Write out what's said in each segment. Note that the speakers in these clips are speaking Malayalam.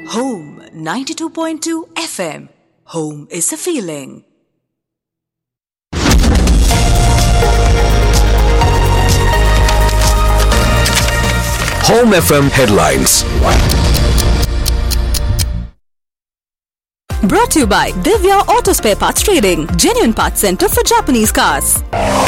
Home 92.2 FM. Home is a feeling. Home FM headlines. Brought to you by Divya Auto Spare Parts Trading, genuine parts center for Japanese cars.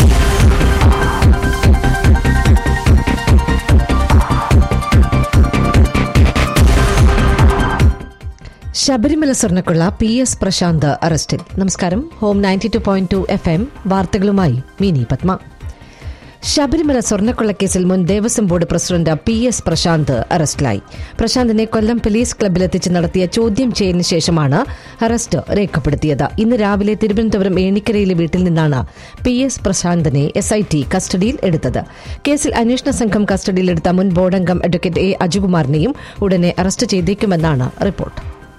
Sabarimala സ്വർണ്ണക്കുള്ള പി എസ് പ്രശാന്ത് അറസ്റ്റിൽ നമസ്കാരം home ninety two point two F M വാർത്തകളുമായി മിനി പത്മ ശബരിമല സ്വർണ്ണക്കൊള്ളക്കേസിൽ മുൻ Devaswom board president P S Prashanth അറസ്റ്റിലായി പ്രശാന്തിനെ കൊല്ലം പോലീസ് ക്ലബിലെത്തിച്ച് നടത്തിയ ചോദ്യം ചെയ്യലിന് ശേഷമാണ് അറസ്റ്റ് രേഖപ്പെടുത്തിയത് ഇന്ന് രാവിലെ തിരുവനന്തപുരം ഏണിക്കരയിലെ വീട്ടിൽ നിന്നാണ് പി എസ് പ്രശാന്തിനെ എസ് ഐ ടി കസ്റ്റഡിയിൽ എടുത്തത് കേസിൽ അന്വേഷണ സംഘം കസ്റ്റഡിയിലെടുത്ത മുൻ ബോർഡംഗം അഡ്വക്കേറ്റ് എ അജുകുമാറിനെയും ഉടനെ അറസ്റ്റ് ചെയ്തേക്കുമെന്നാണ് റിപ്പോർട്ട്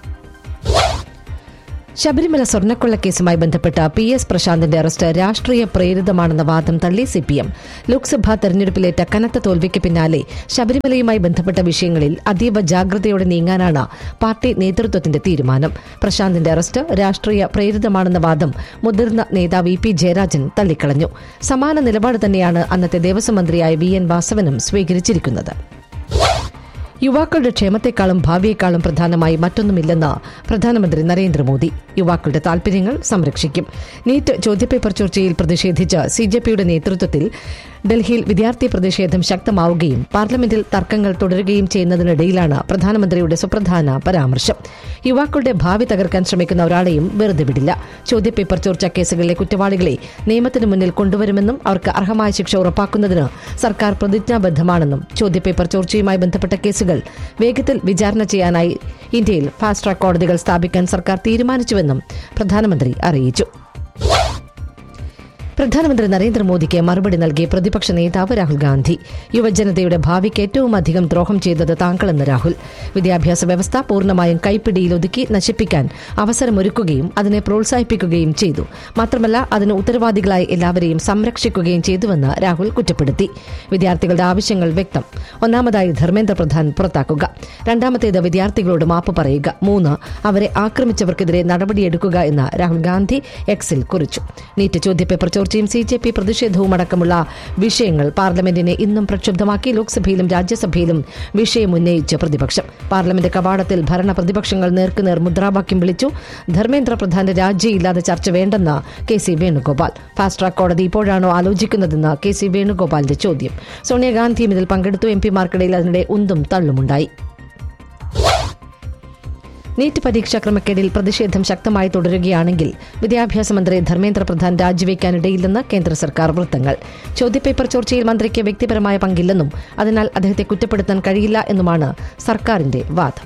ശബരിമല സ്വർണ്ണക്കൊള്ളക്കേസുമായി ബന്ധപ്പെട്ട പി എസ് പ്രശാന്തിന്റെ അറസ്റ്റ് രാഷ്ട്രീയ പ്രേരിതമാണെന്ന വാദം തള്ളി സിപിഎം ലോക്സഭാ തെരഞ്ഞെടുപ്പിലേറ്റ കനത്ത തോൽവിക്ക് പിന്നാലെ ശബരിമലയുമായി ബന്ധപ്പെട്ട വിഷയങ്ങളിൽ അതീവ ജാഗ്രതയോടെ നീങ്ങാനാണ് പാർട്ടി നേതൃത്വത്തിന്റെ തീരുമാനം പ്രശാന്തിന്റെ അറസ്റ്റ് രാഷ്ട്രീയ പ്രേരിതമാണെന്ന വാദം മുതിർന്ന നേതാവ് ഇ പി ജയരാജൻ തള്ളിക്കളഞ്ഞു സമാന നിലപാട് തന്നെയാണ് അന്നത്തെ ദേവസ്വം മന്ത്രിയായ വി എൻ വാസവനും സ്വീകരിച്ചിരിക്കുന്നത് യുവാക്കളുടെ ക്ഷേമത്തെക്കാളും ഭാവിയെക്കാളും പ്രധാനമായി മറ്റൊന്നുമില്ലെന്ന് പ്രധാനമന്ത്രി നരേന്ദ്രമോദി യുവാക്കളുടെ താൽപര്യങ്ങൾ സംരക്ഷിക്കും നീറ്റ് ചോദ്യപേപ്പർ ചർച്ചയിൽ പ്രതിഷേധിച്ച് സി ജെ പിയുടെ നേതൃത്വത്തിൽ ഡൽഹിയിൽ വിദ്യാർത്ഥി പ്രതിഷേധം ശക്തമാവുകയും പാർലമെന്റിൽ തർക്കങ്ങൾ തുടരുകയും ചെയ്യുന്നതിനിടയിലാണ് പ്രധാനമന്ത്രിയുടെ സുപ്രധാന പരാമർശം യുവാക്കളുടെ ഭാവി തകർക്കാൻ ശ്രമിക്കുന്ന ഒരാളെയും വെറുതെ വിടില്ല ചോദ്യപേപ്പർ ചോർച്ച കേസുകളിലെ കുറ്റവാളികളെ നിയമത്തിന് മുന്നിൽ കൊണ്ടുവരുമെന്നും അവർക്ക് അർഹമായ ശിക്ഷ ഉറപ്പാക്കുന്നതിന് സർക്കാർ പ്രതിജ്ഞാബദ്ധമാണെന്നും ചോദ്യപേപ്പർ ചോർച്ചയുമായി ബന്ധപ്പെട്ട കേസുകൾ വേഗത്തിൽ വിചാരണ ചെയ്യാനായി ഇന്ത്യയിൽ ഫാസ്റ്റ് ട്രാക്ക് കോടതികൾ സ്ഥാപിക്കാൻ സർക്കാർ തീരുമാനിച്ചുവെന്നും പ്രധാനമന്ത്രി അറിയിച്ചു പ്രധാനമന്ത്രി നരേന്ദ്രമോദിക്ക് മറുപടി നൽകിയ പ്രതിപക്ഷ നേതാവ് രാഹുൽ ഗാന്ധി യുവജനതയുടെ ഭാവിക്ക് ഏറ്റവും അധികം ദ്രോഹം ചെയ്തത് താങ്കളെന്ന് രാഹുൽ വിദ്യാഭ്യാസ വ്യവസ്ഥ പൂർണ്ണമായും കൈപ്പിടിയിൽ ഒതുക്കി നശിപ്പിക്കാൻ അവസരമൊരുക്കുകയും അതിനെ പ്രോത്സാഹിപ്പിക്കുകയും ചെയ്തു മാത്രമല്ല അതിന് ഉത്തരവാദികളായ എല്ലാവരെയും സംരക്ഷിക്കുകയും ചെയ്തുവെന്ന് രാഹുൽ കുറ്റപ്പെടുത്തി വിദ്യാർത്ഥികളുടെ ആവശ്യങ്ങൾ വ്യക്തം ഒന്നാമതായി ധർമ്മേന്ദ്ര പ്രധാൻ പുറത്താക്കുക രണ്ടാമത്തേത് വിദ്യാർത്ഥികളോട് മാപ്പ് പറയുക മൂന്ന് അവരെ ആക്രമിച്ചവർക്കെതിരെ നടപടിയെടുക്കുക എന്ന് രാഹുൽ ഗാന്ധി എക്സിൽ കുറിച്ചു നീറ്റ് ചോദ്യപേപ്പർ ചോർച്ചയും സി ജെ പി പ്രതിഷേധവും അടക്കമുള്ള വിഷയങ്ങൾ പാർലമെന്റിനെ ഇന്നും പ്രക്ഷുബ്ധമാക്കി ലോക്സഭയിലും രാജ്യസഭയിലും വിഷയം ഉന്നയിച്ച് പ്രതിപക്ഷം പാർലമെന്റ് കവാടത്തിൽ ഭരണ പ്രതിപക്ഷങ്ങൾ നേർക്കുനേർ മുദ്രാവാക്യം വിളിച്ചു ധർമ്മേന്ദ്ര പ്രധാന്റെ രാജിയില്ലാതെ ചർച്ച വേണ്ടെന്ന് K C Venugopal fast track കോടതി ഇപ്പോഴാണോ ആലോചിക്കുന്നതെന്ന് കെ സി വേണുഗോപാലിന്റെ ചോദ്യം സോണിയാഗാന്ധിയും ഇതിൽ പങ്കെടുത്തു എം പിമാർക്കിടയിൽ അതിനിടെ ഉന്തും തള്ളുമുണ്ടായി നീറ്റ് പരീക്ഷാ ക്രമക്കേടിൽ പ്രതിഷേധം ശക്തമായി തുടരുകയാണെങ്കിൽ വിദ്യാഭ്യാസ മന്ത്രി ധർമ്മേന്ദ്ര പ്രധാൻ രാജിവെക്കാനിടയില്ലെന്ന് കേന്ദ്ര സർക്കാർ വൃത്തങ്ങൾ ചോദ്യപേപ്പർ ചോർച്ചയിൽ മന്ത്രിക്ക് വ്യക്തിപരമായ പങ്കില്ലെന്നും അതിനാൽ അദ്ദേഹത്തെ കുറ്റപ്പെടുത്താൻ കഴിയില്ല എന്നുമാണ് സർക്കാരിന്റെ വാദം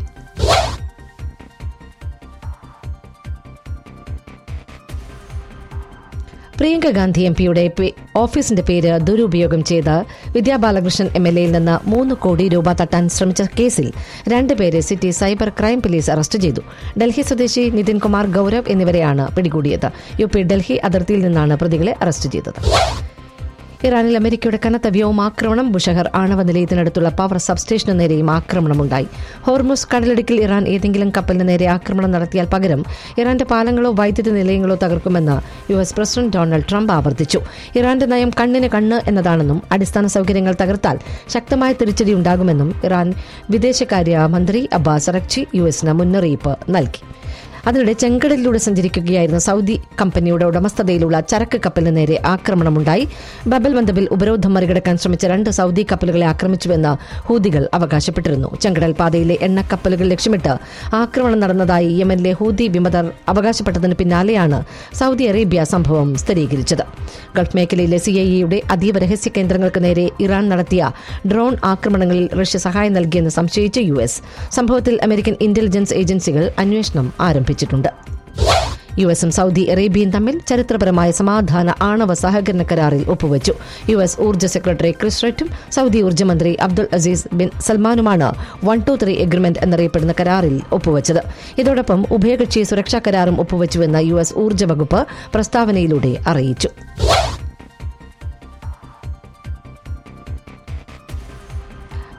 പ്രിയങ്ക ഗാന്ധി എം പിയുടെ ഓഫീസിന്റെ പേര് ദുരുപയോഗം ചെയ്ത് വിദ്യാ ബാലകൃഷ്ണൻ എം എൽ എയിൽ നിന്ന് മൂന്ന് കോടി രൂപ തട്ടാൻ ശ്രമിച്ച കേസിൽ രണ്ടുപേരെ city cyber crime police arrest ചെയ്തു ഡൽഹി സ്വദേശി നിതിൻ കുമാർ ഗൌരവ് എന്നിവരെയാണ് പിടികൂടിയത് യു പി ഡൽഹി അതിർത്തിയിൽ നിന്നാണ് പ്രതികളെ അറസ്റ്റ് ചെയ്തത് ഇറാനിൽ അമേരിക്കയുടെ കനത്ത വ്യോമാക്രമണം ബുഷഹർ ആണവ നിലയത്തിനടുത്തുള്ള പവർ സബ്സ്റ്റേഷന് നേരെയും ആക്രമണമുണ്ടായി ഹോർമുസ് കടലിടുക്കിൽ ഇറാൻ ഏതെങ്കിലും കപ്പലിന് നേരെ ആക്രമണം നടത്തിയാൽ പകരം ഇറാന്റെ പാലങ്ങളോ വൈദ്യുതി നിലയങ്ങളോ തകർക്കുമെന്ന് U S president Donald Trump ആവർത്തിച്ചു ഇറാന്റെ നയം കണ്ണിന് കണ്ണ് എന്നതാണെന്നും അടിസ്ഥാന സൌകര്യങ്ങൾ തകർത്താൽ ശക്തമായ തിരിച്ചടി ഉണ്ടാകുമെന്നും ഇറാൻ വിദേശകാര്യ മന്ത്രി അബ്ബാസ് അറക്ചി യു എസിന് മുന്നറിയിപ്പ് നൽകി അതിനിടെ ചെങ്കടലിലൂടെ സഞ്ചരിക്കുകയായിരുന്ന സൗദി കമ്പനിയുടെ ഉടമസ്ഥതയിലുള്ള ചരക്ക് കപ്പലിന് നേരെ ആക്രമണമുണ്ടായി ബബൽ മന്ദബിൽ ഉപരോധം മറികടക്കാൻ ശ്രമിച്ച രണ്ട് സൗദി കപ്പലുകളെ ആക്രമിച്ചുവെന്ന് ഹൂതികൾ അവകാശപ്പെട്ടിരുന്നു ചെങ്കടൽ പാതയിലെ എണ്ണക്കപ്പലുകൾ ലക്ഷ്യമിട്ട് ആക്രമണം നടന്നതായി യമനിലെ ഹൂതി വിമതർ അവകാശപ്പെട്ടതിന് പിന്നാലെയാണ് സൗദി അറേബ്യ സംഭവം സ്ഥിരീകരിച്ചത് ഗൾഫ് മേഖലയിലെ സിഐഇയുടെ അതീവ രഹസ്യ കേന്ദ്രങ്ങൾക്ക് നേരെ ഇറാൻ നടത്തിയ ഡ്രോൺ ആക്രമണങ്ങളിൽ റഷ്യ സഹായം നൽകിയെന്ന് സംശയിച്ച് യു എസ് സംഭവത്തിൽ അമേരിക്കൻ ഇന്റലിജൻസ് ഏജൻസികൾ അന്വേഷണം ആരംഭിച്ചിട്ടുണ്ട് യു എസും സൗദി അറേബ്യയും തമ്മിൽ ചരിത്രപരമായ സമാധാന ആണവ സഹകരണ കരാറിൽ ഒപ്പുവച്ചു യു എസ് ഊർജ്ജ സെക്രട്ടറി ക്രിസ് റെറ്റും സൗദി ഊർജ്ജമന്ത്രി അബ്ദുൾ അസീസ് ബിൻ സൽമാനുമാണ് വൺ ടു ത്രീ എഗ്രിമെന്റ് എന്നറിയപ്പെടുന്ന കരാറിൽ ഒപ്പുവച്ചത് ഇതോടൊപ്പം ഉഭയകക്ഷി സുരക്ഷാ കരാറും ഒപ്പുവച്ചുവെന്ന് യു എസ് ഊർജ്ജ വകുപ്പ് പ്രസ്താവനയിലൂടെ അറിയിച്ചു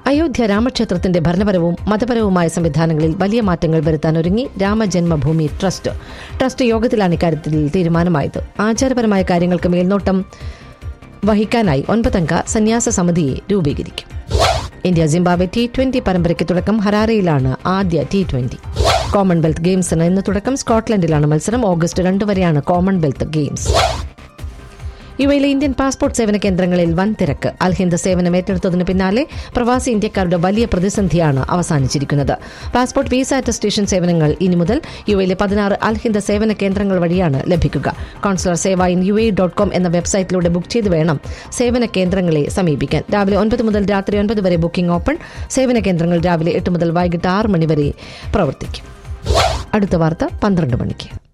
അയോധ്യ രാമക്ഷേത്രത്തിന്റെ ഭരണപരവും മതപരവുമായ സംവിധാനങ്ങളിൽ വലിയ മാറ്റങ്ങൾ വരുത്താൻ ഒരുങ്ങി രാമജന്മഭൂമി ട്രസ്റ്റ് ട്രസ്റ്റ് യോഗത്തിലാണ് ഇക്കാര്യത്തിൽ തീരുമാനമായത് ആചാരപരമായ കാര്യങ്ങൾക്ക് മേൽനോട്ടം വഹിക്കാനായി ഒൻപതംഗ സന്യാസ സമിതിയെ രൂപീകരിക്കും ഇന്ത്യ സിംബാബ്വെ ടി ട്വന്റി പരമ്പരയ്ക്ക് തുടക്കം ഹരാരയിലാണ് ആദ്യ ടി ട്വന്റി കോമൺവെൽത്ത് ഗെയിംസിന് ഇന്ന് തുടക്കം സ്കോട്ട്ലൻഡിലാണ് മത്സരം ഓഗസ്റ്റ് രണ്ട് വരെയാണ് കോമൺവെൽത്ത് ഗെയിംസ് യു എയിലെ ഇന്ത്യൻ പാസ്പോർട്ട് സേവന കേന്ദ്രങ്ങളിൽ വൻ തിരക്ക് അൽഹിന്ദ് സേവനം ഏറ്റെടുത്തതിന് പിന്നാലെ പ്രവാസി ഇന്ത്യക്കാരുടെ വലിയ പ്രതിസന്ധിയാണ് അവസാനിച്ചിരിക്കുന്നത് പാസ്പോർട്ട് വീസ അറ്റസ്റ്റേഷൻ സേവനങ്ങൾ ഇനി മുതൽ യു എയിലെ പതിനാറ് അൽഹിന്ദ് സേവന കേന്ദ്രങ്ങൾ വഴിയാണ് ലഭിക്കുക consular Seva in U A dot com എന്ന വെബ്സൈറ്റിലൂടെ ബുക്ക് ചെയ്ത് വേണം സേവന കേന്ദ്രങ്ങളെ സമീപിക്കാൻ രാവിലെ ഒൻപത് മുതൽ രാത്രി ഒൻപത് വരെ ബുക്കിംഗ് ഓപ്പൺ സേവന കേന്ദ്രങ്ങൾ രാവിലെ എട്ട് മുതൽ വൈകിട്ട് ആറ് മണി വരെ പ്രവർത്തിക്കും അടുത്ത വാർത്ത പന്ത്രണ്ട് മണിക്ക്